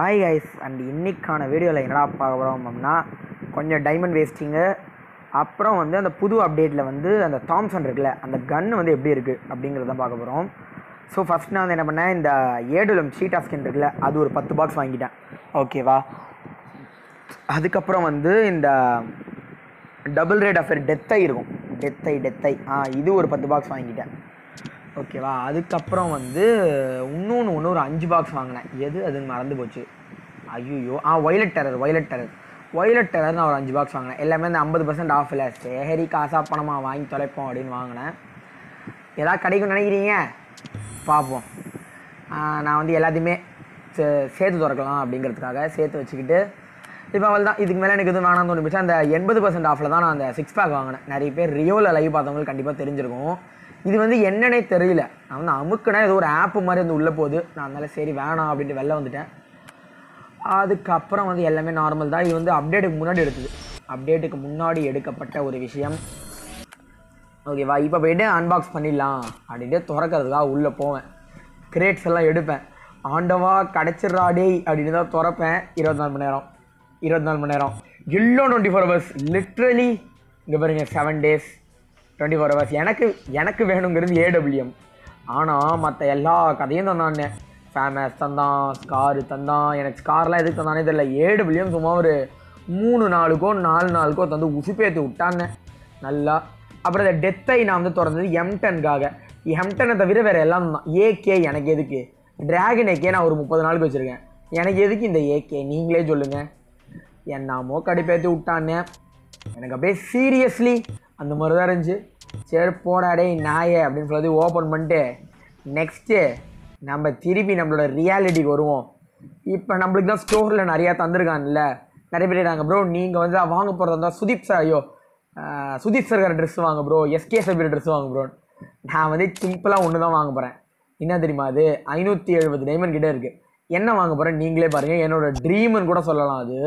hi guys and இன்னைக்கான வீடியோவில் என்னடா பார்க்க போகிறோம் அப்படின்னா கொஞ்சம் டைமண்ட் வேஸ்டிங்கு அப்புறம் வந்து அந்த புது அப்டேட்டில் வந்து அந்த தாம்சன் இருக்குல்ல அந்த கன் வந்து எப்படி இருக்குது அப்படிங்கிறத பார்க்க போகிறோம் ஸோ ஃபஸ்ட் நான் வந்து என்ன பண்ணேன் இந்த ஏடுலம் சீட்டா ஸ்கின் இருக்குல்ல அது ஒரு பத்து பாக்ஸ் வாங்கிட்டேன் ஓகேவா அதுக்கப்புறம் வந்து இந்த டபுள் ரேட் ஆஃபர் டெத்தை இருக்கும் டெத்தை டெத்தை ஆ இது ஒரு பத்து பாக்ஸ் வாங்கிட்டேன் ஓகேவா அதுக்கப்புறம் வந்து இன்னொன்று ஒன்று ஒரு அஞ்சு பாக்ஸ் வாங்கினேன் எது அதுன்னு மறந்து போச்சு ஐயோ ஆ ஒய்லட் டெரர் ஒய்லட் டெரர் ஒய்லட் டெரர் நான் ஒரு அஞ்சு பாக்ஸ் வாங்கினேன் எல்லாமே இந்த ஐம்பது பர்சன்ட் ஆஃபில் சரி காசா பணமாக வாங்கி தொலைப்போம் அப்படின்னு வாங்கினேன் ஏதாவது கிடைக்கும்னு நினைக்கிறீங்க பார்ப்போம் ஆ, நான் வந்து எல்லாத்தையுமே சே சேர்த்து திறக்கலாம் அப்படிங்கிறதுக்காக சேர்த்து வச்சுக்கிட்டு இப்போ அவள் தான் இதுக்கு மேலே எனக்கு எதுவும் வேணாம்னு தோணுச்சு அந்த எண்பது பர்சன்ட் ஆஃபில் தான் நான் அந்த சிக்ஸ் பேக் வாங்கினேன் நிறைய பேர் ரியோவில் லைவ் பார்த்தவங்களுக்கு கண்டிப்பாக தெரிஞ்சிருக்கும் இது வந்து என்னன்னே தெரியல நான் வந்து அமுக்குனா ஏதோ ஒரு ஆப் மாதிரி வந்து உள்ளே போகுது நான் அதனால சரி வேணாம் அப்படின்ட்டு வெளில வந்துட்டேன் அதுக்கப்புறம் வந்து எல்லாமே நார்மல் தான் இது வந்து அப்டேட்டுக்கு முன்னாடி எடுத்தது அப்டேட்டுக்கு முன்னாடி எடுக்கப்பட்ட ஒரு விஷயம் ஓகேவா இப்போ போயிட்டு அன்பாக்ஸ் பண்ணிடலாம் அப்படின்ட்டு திறக்கிறதுக்காக உள்ளே போவேன் கிரேட்ஸ் எல்லாம் எடுப்பேன் ஆண்டவா கிடச்சிட்றா டேய் அப்படின்னு தான் திறப்பேன் இருபத்தி நாலு மணி நேரம் இருபத்தி நாலு மணி நேரம் எல்லாம் டுவெண்ட்டி ஃபோர் ஹவர்ஸ் லிட்ரலி இங்கே பாருங்க seven days twenty four hours எனக்கு எனக்கு வேணுங்கிறது ஏடபிள்யூஎம் ஆனால் மற்ற எல்லா கதையும் தந்தானே ஃபேமஸ் தந்தான் ஸ்காரு தந்தான் எனக்கு ஸ்கார்லாம் எதுக்கு தந்தானே தெரியல ஏடபிள்யூஎம் சும்மா ஒரு மூணு நாளுக்கோ நாலு நாளுக்கோ தந்து உசுப்பேற்றி விட்டானே நல்லா அப்புறம் இந்த டெத்தை நான் வந்து திறந்தது எம்டனுக்காக எம்டனை தவிர வேறு எல்லாம் தான் ஏகே எனக்கு எதுக்கு டிராகன் ஏகே நான் ஒரு முப்பது நாளுக்கு வச்சுருக்கேன் எனக்கு எதுக்கு இந்த ஏகே நீங்களே சொல்லுங்கள் என்னமோ கடுப்பேற்றி விட்டானே எனக்கு அப்படியே சீரியஸ்லி அந்த மாதிரி தான் இருந்துச்சு சரி போடா டேய் நாயே அப்படின்னு சொல்லி ஓப்பன் பண்ணிட்டு நெக்ஸ்ட்டு நம்ம திருப்பி நம்மளோட ரியாலிட்டிக்கு வருவோம் இப்போ நம்மளுக்கு தான் ஸ்டோரில் நிறையா தந்திருக்கான்ல நிறைய பேர் இருக்காங்க ப்ரோ நீங்கள் வந்து வாங்க போகிறதா இருந்தால் சுதீப் சார் ஐயோ ஆஹ் சுதீப் சர்கார் ட்ரெஸ் வாங்க ப்ரோ எஸ்கே சபீர் ட்ரெஸ் வாங்க ப்ரோ நான் வந்து சிம்பிளாக ஒன்று தான் வாங்க போகிறேன் என்ன தெரியுமா அது ஐநூற்றி எழுபது டைமண்ட் கிட்டே இருக்குது என்ன வாங்க போகிறேன் நீங்களே பாருங்கள் என்னோட ட்ரீம்னு கூட சொல்லலாம் அது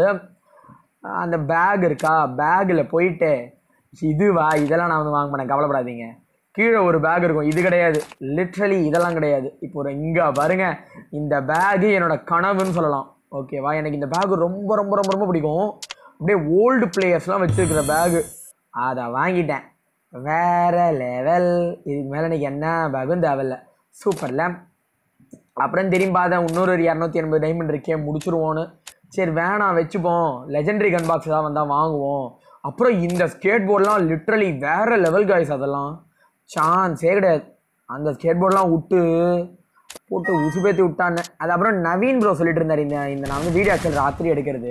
அந்த பேக் இருக்கா பேக்கில் போயிட்டு இதுவா இதெல்லாம் நான் வந்து வாங்க மாட்டேன் கவலைப்படாதீங்க கீழே ஒரு பேக் இருக்கும் இது கிடையாது லிட்ரலி இதெல்லாம் கிடையாது இப்போ ஒரு இங்கே பாருங்க இந்த பேகு என்னோட கனவுன்னு சொல்லலாம் ஓகேவா எனக்கு இந்த பேக் ரொம்ப ரொம்ப ரொம்ப ரொம்ப பிடிக்கும் அப்படியே ஓல்டு பிளேயர்ஸ்லாம் வச்சுருக்கிற பேகு அதை வாங்கிட்டேன் வேற லெவல் இதுக்கு மேலே எனக்கு என்ன பேகும் தேவையில்ல சூப்பர்ல அப்புறம் திரும்பி பார்த்தேன் இன்னொரு ஒரு இரநூத்தி எண்பது டைமண்ட் இருக்கே முடிச்சிருவோன்னு சரி வேணாம் வச்சுப்போம் லெஜெண்டரி கன் பாக்ஸ் ஏதாவது வந்தால் வாங்குவோம் அப்புறம் இந்த ஸ்கேட் போர்டெலாம் லிட்ரலி வேற லெவல் காய்ஸ் அதெல்லாம் சான்ஸே கிடையாது அந்த ஸ்கேட் போர்டெலாம் விட்டு போட்டு உசுபேத்தி விட்டான்னு அது அப்புறம் நவீன் ப்ரோ சொல்லிட்டு இருந்தார் இந்த இந்த நான் வந்து வீடியோ ஆக்சுவல் ராத்திரி எடுக்கிறது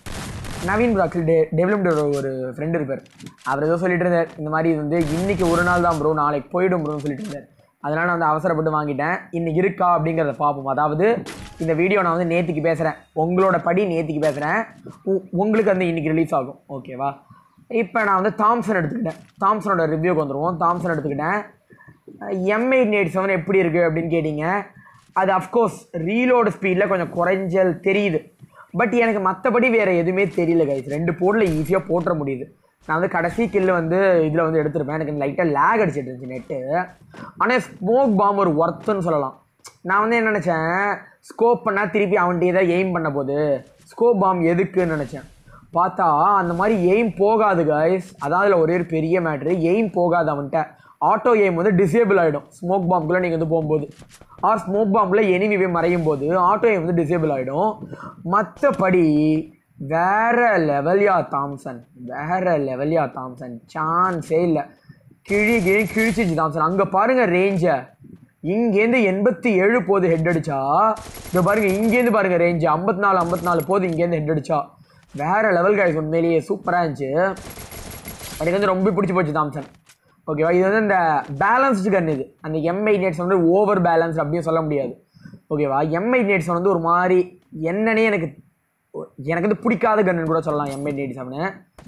Naveen bro actual day developed ஒரு ஃப்ரெண்டு இருப்பார் அவர் ஏதோ சொல்லிட்டு இருந்தார் இந்த மாதிரி இது வந்து இன்னைக்கு ஒரு நாள் தான் ப்ரோ நாளைக்கு போயிடும் ப்ரோன்னு சொல்லிட்டு இருந்தார் அதனால் நான் வந்து அவசரப்பட்டு வாங்கிட்டேன் இன்னைக்கு இருக்கா அப்படிங்கிறத பார்ப்போம் அதாவது இந்த வீடியோ நான் வந்து நேத்திக்கு பேசுகிறேன் உங்களோட படி நேத்திக்கு பேசுகிறேன் உங்களுக்கு வந்து இன்னைக்கு ரிலீஸ் ஆகும் ஓகேவா இப்போ நான் வந்து தாம்சன் எடுத்துக்கிட்டேன் தாம்சனோட ரிவ்யூக்கு வந்துடுவோம் தாம்சன் எடுத்துக்கிட்டேன் எம் எயிட் எயிட் செவன் எப்படி இருக்குது அப்படின்னு கேட்டிங்க அது அஃப்கோர்ஸ் ரீலோடு ஸ்பீடில் கொஞ்சம் குறைஞ்சல் தெரியுது பட் எனக்கு மற்றபடி வேறு எதுவுமே தெரியல கைஸ் ரெண்டு போர்டில் ஈஸியாக போட்டுற முடியுது நான் வந்து கடைசி கில்லு வந்து இதில் வந்து எடுத்திருப்பேன் எனக்கு லைட்டாக லேக் அடிச்சிட்டு இருந்துச்சு நெட்டு ஆனால் ஸ்மோக் பாம் ஒரு ஒர்த்துன்னு சொல்லலாம் நான் வந்து என்ன நினச்சேன் ஸ்கோப் பண்ணால் திருப்பி அவன்கிட்ட தான் எய்ம் பண்ண போது ஸ்கோப் பாம் எதுக்குன்னு நினச்சேன் பார்த்தா அந்த மாதிரி எய்ம் போகாது கைஸ் அதான் அதில் ஒரே ஒரு பெரிய மேட்ரு எய்ம் போகாது அவன்கிட்ட ஆட்டோ எய்ம் வந்து டிசேபிள் ஆகிடும் ஸ்மோக் பாம்புக்குள்ளே நீங்கள் வந்து போகும்போது ஆர் ஸ்மோக் பாம்பில் எனிமி போய் மறையும் போது ஆட்டோ எய்ம் வந்து டிசேபிள் ஆகிடும் மற்றபடி வேற லெவல்யா தாம்சன் வேற லெவல்யா தாம்சன் சான்ஸே இல்லை கிழி கிழி கிழிச்சிச்சு தாம்சன் அங்கே பாருங்க ரேஞ்சை இங்கேருந்து எண்பத்தி ஏழு போது ஹெட் அடிச்சா இங்கே பாருங்க இங்கேருந்து பாருங்க ரேஞ்சு ஐம்பத்தி நாலு ஐம்பத்தி நாலு போது இங்கேருந்து ஹெட் அடிச்சா வேற லெவல் கைஸ் உண்மையிலேயே சூப்பராக இருந்துச்சு எனக்கு வந்து ரொம்ப பிடிச்சி போச்சு தாம்சன் ஓகேவா இது வந்து இந்த பேலன்ஸ்டு கன் இது அந்த எம்ஐ நெட்ஸ் வந்து ஓவர் பேலன்ஸ் அப்படின்னு சொல்ல முடியாது ஓகேவா எம்ஐ நெட்ஸ் வந்து ஒரு மாதிரி என்னன்னே எனக்கு எனக்கு வந்து பிடிக்காத கன்னு கூட சொல்லலாம் MI net seven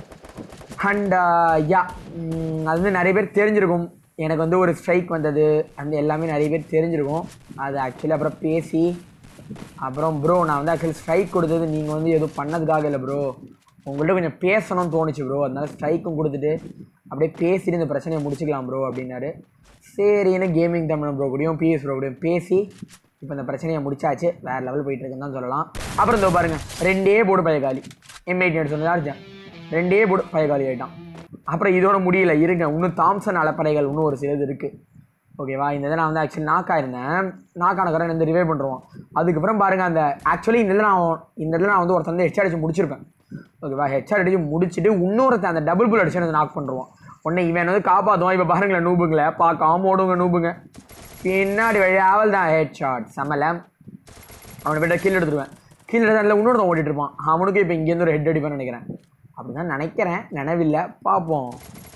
and ya அது வந்து நிறைய பேர் தெரிஞ்சிருக்கும் எனக்கு வந்து ஒரு ஸ்ட்ரைக் வந்தது அந்த எல்லாமே நிறைய பேர் தெரிஞ்சிருக்கும் அது ஆக்சுவலி அப்புறம் பேசி அப்புறம் ப்ரோ நான் வந்து ஆக்சுவலி ஸ்ட்ரைக் கொடுத்தது நீங்கள் வந்து எதுவும் பண்ணதுக்காக இல்லை ப்ரோ உங்கள்கிட்ட கொஞ்சம் பேசணும்னு தோணுச்சு ப்ரோ அதனால ஸ்ட்ரைக்கும் கொடுத்துட்டு அப்படியே பேசிட்டு இந்த பிரச்சனையை முடிச்சுக்கலாம் ப்ரோ அப்படின்னாரு சரின்னு கேமிங் தமிழ் ப்ரோ கூடயும் பிஎஸ் ப்ரோ கூடயும் பேசி இப்போ இந்த பிரச்சனையை முடிச்சாச்சு வேறு லெவல் போயிட்டு இருக்குன்னு தான் சொல்லலாம் அப்புறம் இதோ பாருங்க ரெண்டே போர்டு பயகாலி எம்ஐடி எடுத்து வந்து அடிச்சேன் ரெண்டே போர்டு பயகாலி ஆகிட்டான் அப்புறம் இதோட முடியல இருங்க இன்னும் தாம்சன் அலப்பறைகள் இன்னும் ஒரு சிலது இருக்குது ஓகேவா இந்த இதை நான் வந்து ஆக்சுவலி நாக்கா இருந்தேன் நாக்கானக்கரை இந்த ரிவே பண்ணுறோம் அதுக்கப்புறம் பாருங்க அந்த ஆக்சுவலி இந்த இதில் நான் இந்த இதில் நான் வந்து ஒருத்தன் வந்து ஹெச் அடிச்சு முடிச்சிருப்பேன் ஓகேவா ஹெச்ஆர் அடிச்சு முடிச்சுட்டு இன்னொருத்தன் அந்த டபுள் புல் அடிச்சு நாக் பண்ணுருவான் உடனே இவன் வந்து காப்பாற்றுவான் இப்போ பாருங்களேன் நூபுங்களே பார்க்காம ஓடுங்க நூபுங்க பின்னாடி வழி ஆவல் தான் ஹெட் ஷாட் செம்மல அவனை விட்ட கீழே எடுத்துருவேன் கீழே எடுத்தால இன்னொருத்தன் ஓடிட்டு இருப்பான் அவனுக்கு இப்போ இங்கேருந்து ஒரு ஹெட் அடிப்பான்னு நினைக்கிறேன் அப்படி தான் நினைக்கிறேன் நினைவில்லை பார்ப்போம்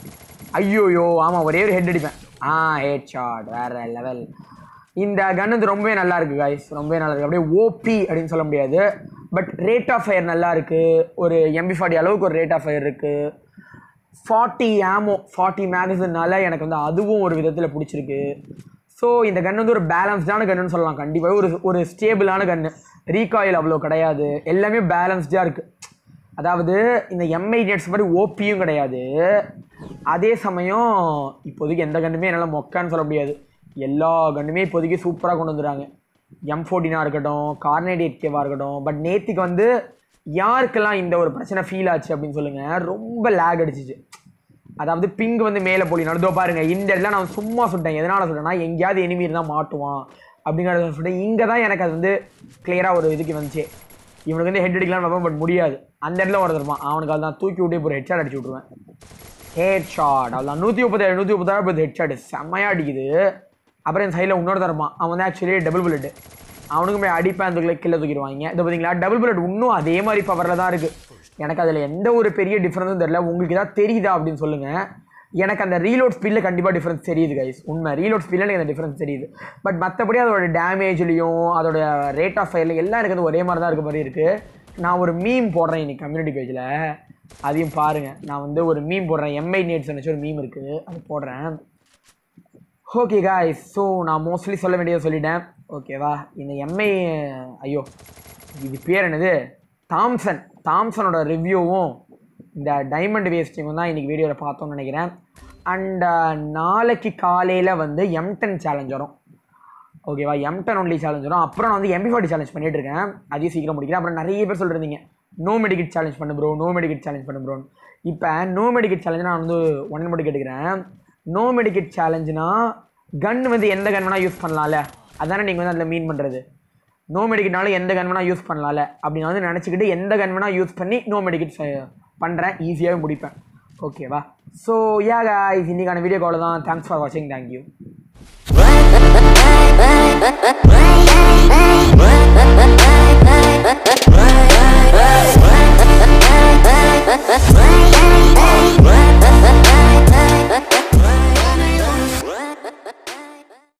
ஐயோயோ ஆமாம் ஒரே ஒரு ஹெட் அடிப்பேன் ஆ ஹெட் ஷாட் வேற லெவல் இந்த கன் வந்து ரொம்பவே நல்லா இருக்கு guys ரொம்பவே நல்லா இருக்கு அப்படியே ஓபி அப்படின்னு சொல்ல முடியாது பட் ரேட் ஆஃப் ஃபயர் நல்லா இருக்கு ஒரு எம்பி ஃபார்ட்டி அளவுக்கு ஒரு ரேட் ஆஃப் ஃபயர் இருக்கு ஃபார்ட்டி ஆமோ ஃபார்ட்டி மேகசின்னால எனக்கு வந்து அதுவும் ஒரு விதத்தில் பிடிச்சிருக்கு ஸோ இந்த கன் வந்து ஒரு பேலன்ஸ்டான கன்னுன்னு சொல்லலாம் கண்டிப்பாக ஒரு ஒரு ஸ்டேபிளான கன்று ரீகாயில் அவ்வளோ கிடையாது எல்லாமே பேலன்ஸ்டாக இருக்குது அதாவது இந்த எம்ஐ நெட்ஸ் மாதிரி ஓபியும் கிடையாது அதே சமயம் இப்போதைக்கு எந்த கன்றுமே என்னால் மொக்கான்னு சொல்ல முடியாது எல்லா கன்றுமே இப்போதைக்கு சூப்பராக கொண்டு வந்துடுறாங்க எம் ஃபோர்டீனாக இருக்கட்டும் கார்னேட் எயிட் இருக்கட்டும் பட் நேற்றுக்கு வந்து யாருக்கெல்லாம் இந்த ஒரு பிரச்சனை ஃபீல் ஆச்சு அப்படின்னு சொல்லுங்கள் ரொம்ப லேக் அடிச்சிச்சு அதாவது பிங்க் வந்து மேலே போலி நடந்தோ பாருங்க இந்த இடத்துல நான் சும்மா சொல்லிட்டேன் எதனால் சொல்கிறேன்னா எங்கேயாவது எனிமி இருந்தால் மாட்டுவான் அப்படிங்கிறத சொல்லிட்டு இங்கே தான் எனக்கு அது வந்து கிளியராக ஒரு இதுக்கு வந்துச்சு இவனுக்கு வந்து ஹெட் அடிக்கலாம் பார்ப்பேன் பட் முடியாது அந்த இடத்துல ஒருத்தருப்பான் அவனுக்கு அதுதான் தூக்கி விட்டு இப்போ ஒரு ஹெட் ஷாட் அடிச்சு விட்ருவேன் ஹெட் ஷாட் அதான் நூற்றி முப்பத்தேழு நூற்றி முப்பத்தாறு இப்போ ஹெட் ஷாட் செம்மையாக அடிக்குது அப்புறம் என் சைடில் இன்னொரு தரப்பான் அவன் வந்து ஆக்சுவலி டபுள் புல்லட் அவனுக்கு போய் அடிப்பேன் அதுக்குள்ள கீழே தூக்கிடுவாங்க இது பார்த்தீங்களா டபுள் புல்லட் இன்னும் அதே மாதிரி பவரில் தான் இருக்குது எனக்கு அதில் எந்த ஒரு பெரிய டிஃப்ரென்ஸும் தெரியல உங்களுக்கு ஏதாவது தெரியுதா அப்படின்னு சொல்லுங்கள் எனக்கு அந்த ரீலோட் ஸ்பீடில் கண்டிப்பாக டிஃப்ரென்ஸ் தெரியுது கைஸ் உண்மை ரீலோட் ஸ்பீடில் எனக்கு அந்த டிஃப்ரென்ஸ் தெரியுது பட் மற்றபடி அதோட டேமேஜ்லையும் அதோட ரேட் ஆஃப் ஃபயர்ல எல்லாம் எனக்கு வந்து ஒரே மாதிரி தான் இருக்க மாதிரி இருக்குது நான் ஒரு மீம் போடுறேன் இன்னைக்கு கம்யூனிட்டி பேஜில் அதையும் பாருங்கள் நான் வந்து ஒரு மீம் போடுறேன் எம்ஐ நேட்ஸ் நினச்சி ஒரு மீம் இருக்குது அது போடுறேன் ஓகே காய்ஸ் ஸோ நான் மோஸ்ட்லி சொல்ல வேண்டியதை சொல்லிட்டேன் ஓகேவா இந்த எம்ஐ ஐயோ இது பேர் என்னது தாம்சன் தாம்சனோட ரிவ்யூவும் இந்த டைமண்ட் வேஸ்டிங்கும் தான் இன்றைக்கி வீடியோவில் பார்த்தோம்னு நினைக்கிறேன் அண்ட் நாளைக்கு காலையில் வந்து எம் டென் சேலஞ்ச் வரும் ஓகேவா எம் டென் ஒன்லி சேலஞ்ச் வரும் அப்புறம் நான் வந்து எம்பி ஃபார்ட்டி சேலஞ்ச் பண்ணிட்டு இருக்கேன் அதையும் சீக்கிரம் முடிக்கிறேன் அப்புறம் நிறைய பேர் சொல்லிருந்தீங்க நோ மெடிக்கெட் சேலஞ்ச் பண்ணு ப்ரோ நோ மெடிக்கெட் சேலஞ்ச் பண்ணு ப்ரோன்னு இப்போ நோ மெடிக்கெட் சேலஞ்ச் நான் வந்து ஒன் மட்டும் கேட்டுக்கிறேன் நோ மெடிக்கெட் சேலஞ்சுனா கன் வந்து எந்த கன் வேணால் யூஸ் பண்ணலாம்ல அதானே நீங்கள் வந்து அதில் மீன் பண்ணுறது நோ மெடிக்கெட்னாலும் எந்த கன் வேணால் யூஸ் பண்ணலாம்ல அப்படின்னு வந்து நினச்சிக்கிட்டு எந்த கன் வேணால் யூஸ் பண்ணி நோ மெடிக்கெட் பண்ணுறேன் ஈஸியாகவே முடிப்பேன் ஓகேவா ஸோ யா guys இன்னைக்கான வீடியோ கால் தான் தேங்க்ஸ் ஃபார் வாட்சிங் தேங்க்யூ